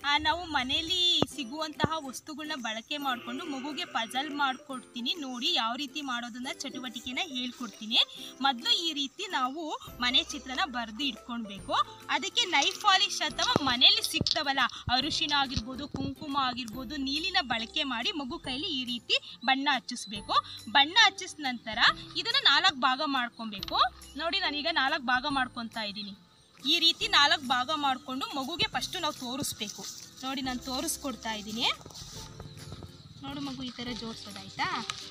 ಆ, ನಾವು ಮನೆಯಲ್ಲಿ ಸಿಗುವಂತಹ ವಸ್ತುಗಳನ್ನ ಬಳಕೆ ಮಾಡಿಕೊಂಡು ಮಗುಗೆ ಪಜಲ್ ಮಾಡಿಕೊಡ್ತೀನಿ ನೋಡಿ ಯಾವ ರೀತಿ ಮಾಡೋದನ್ನ ಚಟುವಟಿಕೆನ ಹೇಳ್ಕೊಡ್ತೀನಿ ಮೊದಲು ಈ ರೀತಿ ನಾವು ಮನೆ ಚಿತ್ರನ ಬರೆದು ಇಟ್ಕೊಳ್ಬೇಕು ಅದಕ್ಕೆ ನೈಫ್ ಪಾಲಿಶ್ ಅಥವಾ ಮನೆಯಲ್ಲಿ ಸಿಗ್ತವಲ್ಲ ಅರಿಶಿನ ಆಗಿರ್ಬೋದು ಕುಂಕುಮ ಆಗಿರ್ಬೋದು ನೀಲಿನ ಬಳಕೆ ಮಾಡಿ ಮಗು ಕೈಲಿ ಈ ರೀತಿ ಬಣ್ಣ ಹಚ್ಚಿಸ್ಬೇಕು ಬಣ್ಣ ಹಚ್ಚಿದ ನಂತರ ಇದನ್ನ ನಾಲ್ಕು ಭಾಗ ಮಾಡ್ಕೊಬೇಕು ನೋಡಿ ನಾನೀಗ ನಾಲ್ಕು ಭಾಗ ಮಾಡ್ಕೊತಾ ಇದ್ದೀನಿ ಈ ರೀತಿ ನಾಲ್ಕು ಭಾಗ ಮಾಡಿಕೊಂಡು ಮಗುಗೆ ಫಸ್ಟು ನಾವು ತೋರಿಸ್ಬೇಕು ನೋಡಿ ನಾನು ತೋರಿಸ್ಕೊಡ್ತಾ ಇದ್ದೀನಿ ನೋಡು ಮಗು ಈ ಥರ ಜೋಡಿಸೋದಾಯ್ತಾ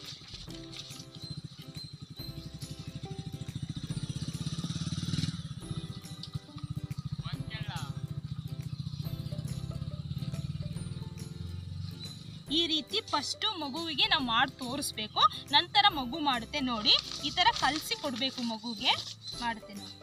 ಈ ರೀತಿ ಫಸ್ಟು ಮಗುವಿಗೆ ನಾವು ಮಾಡಿ ತೋರಿಸ್ಬೇಕು ನಂತರ ಮಗು ಮಾಡುತ್ತೆ ನೋಡಿ ಈ ಥರ ಕಲಸಿ ಕೊಡಬೇಕು ಮಗುಗೆ ಮಾಡುತ್ತೆ ನೋಡಿ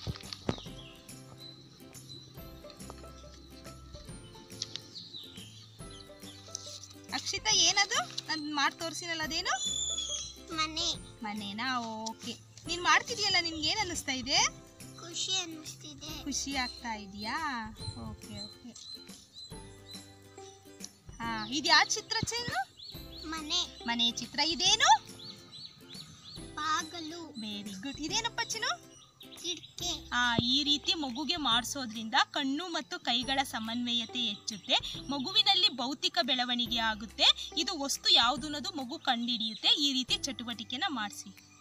ಅಕ್ಷಿತಾ ಏನದು ನಾನು ಮಾಡಿ ತೋರಿಸಿನಲ್ಲ ಅದೇನು ಮನೆ ಮನೇನಾ ಓಕೆ ನೀನು ಮಾಡ್ತಿದ್ಯಲ್ಲ ನಿನ್ಗೆ ಏನು ಅನ್ನಿಸ್ತಾ ಇದೆ ಖುಷಿ ಅನ್ನಿಸ್ತಿದೆ ಖುಷಿ ಆಗ್ತಾ ಇದೆಯಾ ಓಕೆ ಓಕೆ ಹಾ ಇದು ಯಾವ ಚಿತ್ರ ಚೆನ್ನು ಮನೆ ಮನೆ ಚಿತ್ರ ಇದೇನು ಬಾಗಲು ವೆರಿ ಗುಡ್ ಇದೇನಪ್ಪ ಚಿನ್ನು ಕಿಟಕೆ ಆ ಈ ರೀತಿ ಮಗುಗೆ ಮಾಡಿಸೋದ್ರಿಂದ ಕಣ್ಣು ಮತ್ತು ಕೈಗಳ ಸಮನ್ವಯತೆ ಹೆಚ್ಚುತ್ತೆ ಮಗುವಿನಲ್ಲಿ ಭೌತಿಕ ಬೆಳವಣಿಗೆ ಆಗುತ್ತೆ ಇದು ವಸ್ತು ಯಾವುದು ಅನ್ನೋದು ಮಗು ಕಂಡುಹಿಡಿಯುತ್ತೆ ಈ ರೀತಿ ಚಟುವಟಿಕೆನ ಮಾಡಿಸಿ